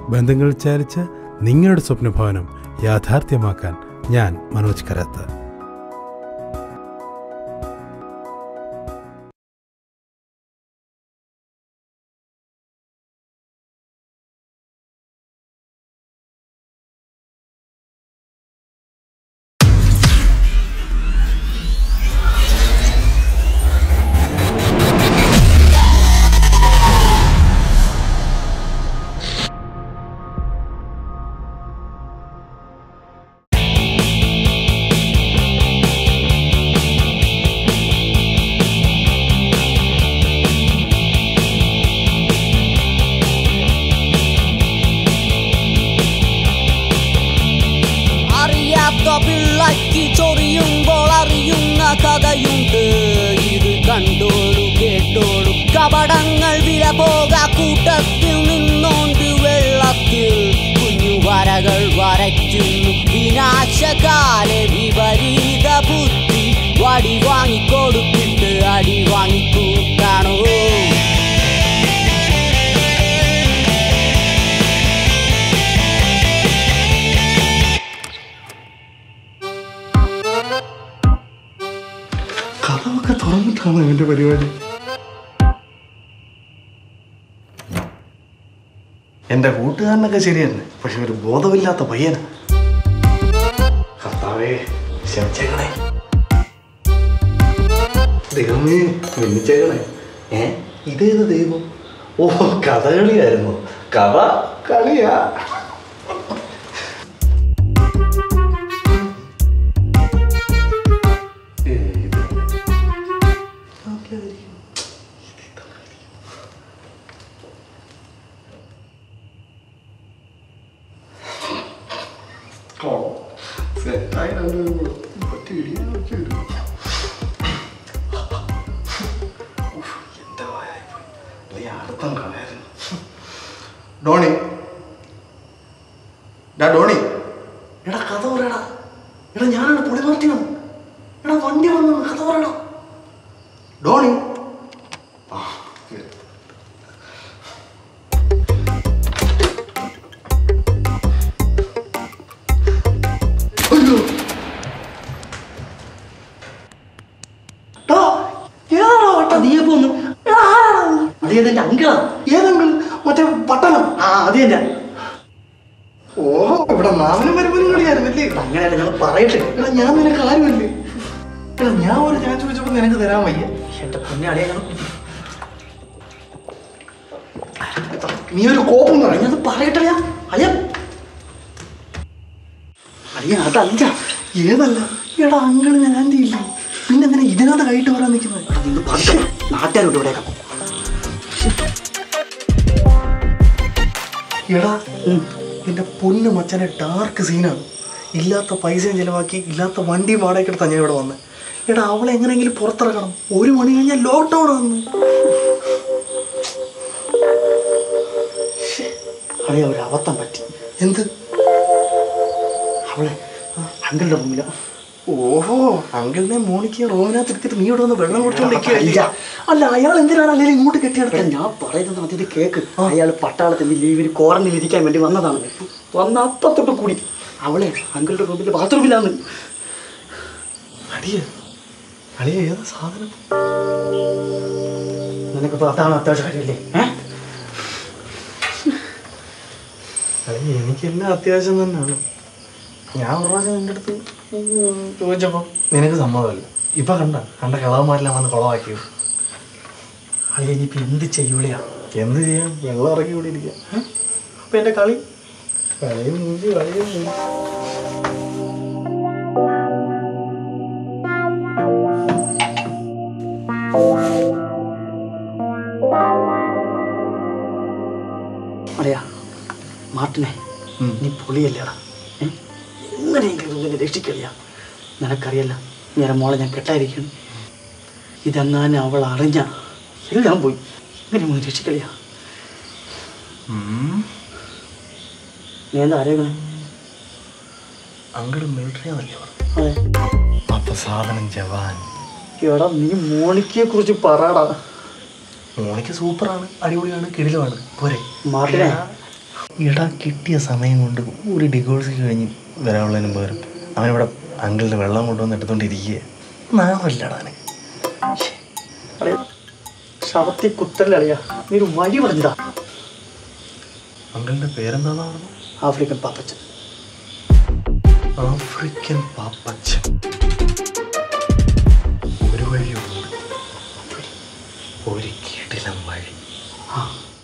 ബന്ധങ്ങൾ ചാലിച്ച് നിങ്ങളുടെ സ്വപ്നഭവനം യാഥാർത്ഥ്യമാക്കാൻ ഞാൻ മനോജ് കരാത്ത് അറിയാത്ത പിള്ളയ്ക്ക് ചൊറിയുമ്പോൾ അറിയുന്ന കഥയുണ്ട് ഇത് കണ്ടോളൂ കേട്ടോളൂ കപടങ്ങൾ വില പോക കൂട്ടത്തിൽ നിന്നോണ്ട് വെള്ളത്തിൽ കുഞ്ഞു വരകൾ വരയ്ക്കുന്നു വിനാശകാല വിപരീത ബുദ്ധി വടി വാങ്ങിക്കൊടുത്തിട്ട് അടി വാങ്ങിക്കൂട്ടാണോ കഥമൊക്കെ തുറന്നിട്ടാണ് ഇവന്റെ പരിപാടി എന്റെ കൂട്ടുകാരനൊക്കെ ശരിയന്നെ പക്ഷെ ഒരു ബോധമില്ലാത്ത പയ്യന കർത്താവേ ക്ഷമിച്ചേക്കണേ ദൈവമേ മിന്നിച്ചേക്കണേ ഏ ഇതേത് ദൈവം ഓ കഥകളിയായിരുന്നു കഥ കളിയാ ഏ, ഇത് നല്ലതായിരിക്കും. ഓ, സെറ്റായി രണ്ടുപേരും കൂടെ. പറ്റി ഇടിയാൻ നോക്കി വരും. ഉഫ്, എന്റെ വായായിപ്പോയി. അല്ലെങ്കിൽ അടുത്തം കളയായിരുന്നു. ഡോണി ഡാ ഡോണി എടാ കഥ പറയടാ എടാ ഞാനാണ് പൊടി മാറ്റിയത് എടാ വണ്ടി വന്നു കഥ പറയടാ ഡോണി ആ, ശരി. അയ്യോ. ടാ, ഏതാടാ വട്ടം? എടാ, ആരാടാ നീ? അതേതെന്റെ അങ്കിളാ ഏതെങ്കിൽ മറ്റേ പട്ടണം ആ അത് തന്നെ ഓഹോ ഇവിടെ മാമനും മരുമനും കളിയായിരുന്നല്ലേ അങ്ങനെയല്ല ഞങ്ങൾ പറയട്ടെ എടാ ഞാൻ നിനക്ക് ആരുമല്ലേ എടാ ഞാൻ ഒരു ചാൻസ് ചോദിച്ചപ്പോ നിനക്ക് തരാൻ വയ്യ എന്റെ പൊന്നെ അളിയ നീ ഒരു കോപ്പം പറഞ്ഞു ഞാനത് പറയട്ടെ അളിയ അളിയ അളിയ അതല്ല ഏതല്ല എടാ അങ്കിളിന് ആന്റി ഇല്ലേ പിന്നെ എന്തിനാ ഇതിനകത്ത് കൈയിട്ട് വരാൻ നിൽക്കുന്നത് നിങ്ങൾ പറഞ്ഞു നാട്ടുകാരോട് ഇവിടേക്കാം എടാ എന്റെ പൊന്ന് മച്ചനെ ഡാർക്ക് സീനാണ് ഇല്ലാത്ത പൈസയും ചിലവാക്കി ഇല്ലാത്ത വണ്ടിയും വാടകയ്ക്ക് എടുത്താ ഞാൻ ഇവിടെ വന്നത് എടാ അവളെ എങ്ങനെയെങ്കിലും പുറത്തിറക്കണം ഒരു മണി കഴിഞ്ഞാൽ ലോക്ക്ഡൗൺ വന്നു അളിയ ഒരു അബദ്ധം പറ്റി എന്ത് അവളെ അങ്കിളുടെ മുമ്പില ഓഹോ അങ്കിളിനെ മോണിക്ക് റോമിനകത്ത് എടുത്തിട്ട് നീ ഇവിടെ വന്ന് വെള്ളം അല്ല. കുടിച്ചോണ്ടിരിക്കുക അല്ല അയാൾ എന്തിനാണ് അല്ലെങ്കിൽ ഇങ്ങോട്ട് കെട്ടിയെടുത്തത് ഞാൻ പറയുന്നത് അതിന്റെ കേക്ക് അയാൾ പട്ടാളത്തിൽ ലീവിന് ക്വാറന്റൈനിൽ ഇരിക്കാൻ വേണ്ടി വന്നതാണ് വന്ന അപ്പത്തൊട്ട് കൂടി അവളെ അങ്കിളുടെ റൂമിൽ ബാത്റൂമിലാണ് അടിയ അടിയ ഏതാ സാധനം നിനക്കിപ്പോ അതാണ് അത്യാവശ്യ കാര്യമല്ലേ ഏഹ് അളിയ എനിക്കെല്ലാം അത്യാവശ്യം തന്നെയാണ് ഞാൻ ഒരു പ്രാവശ്യം നിന്റെ അടുത്ത് ഉം ചോദിച്ചപ്പോ നിനക്ക് സമ്മതമല്ല ഇപ്പൊ കണ്ട കണ്ട കളവന്മാരെല്ലാം വന്ന് കുളമാക്കിയത് അളിയ ഇനിയിപ്പോ എന്ത് ചെയ്യൂലയാ എന്ത് ചെയ്യാം വെള്ളം ഇറക്കി ഇവിടെ ഇരിക്കാം ഏ? അപ്പൊ എന്റെ കളി കളിയും മൂഞ്ചി കളിയും മൂഞ്ചി അളിയാ മാട്ടിനെ നീ പൊളിയല്ലേടാ ഏ? എങ്ങനെയെങ്കിലും ഇങ്ങനെ രക്ഷിക്കളിയാ നിനക്കറിയല്ല ഞാൻ മോളെ ഞാൻ കെട്ടായിരിക്കണം ഇതെങ്ങാനും അവൾ അറിഞ്ഞ എല്ലാം പോയി ഇങ്ങനെ മോനെ രക്ഷിക്കളിയാ നീ എന്താ അറിയണേ അങ്കിള് മിലിറ്ററി ആണല്ലേ പറഞ്ഞു അതെ അപ്പൊ സാധനം ജവാൻ എടാ നീ മോണിക്കയെ കുറിച്ച് പറയടാ മോണിക്ക് സൂപ്പറാണ് അടിപൊളിയാണ് കിടിലുമാണ് പോരെ മാർട്ടിനെ ഇടാ കിട്ടിയ സമയം കൊണ്ട് ഒരു ഡിഗോഴ്സ് കഴിഞ്ഞ് വരാനുള്ളതിന് പകരം അവനിവിടെ അങ്കിളിൻ്റെ വെള്ളം കൊണ്ടുവന്ന് എടുത്തോണ്ടിരിക്കുക നാണമില്ലടാ എനിക്ക് അളിയ ശവത്തിൽ കുത്തല്ലേ അളിയ നീ ഒരു വഴി പറഞ്ഞതാ അങ്കിളിൻ്റെ പേരെന്താണെന്ന് പറഞ്ഞു ആഫ്രിക്കൻ പാപ്പച്ചൻ ആഫ്രിക്കൻ പാപ്പച്ചൻ ഒരു വഴിയുണ്ട് ഒരു കിടിലം വഴി ആ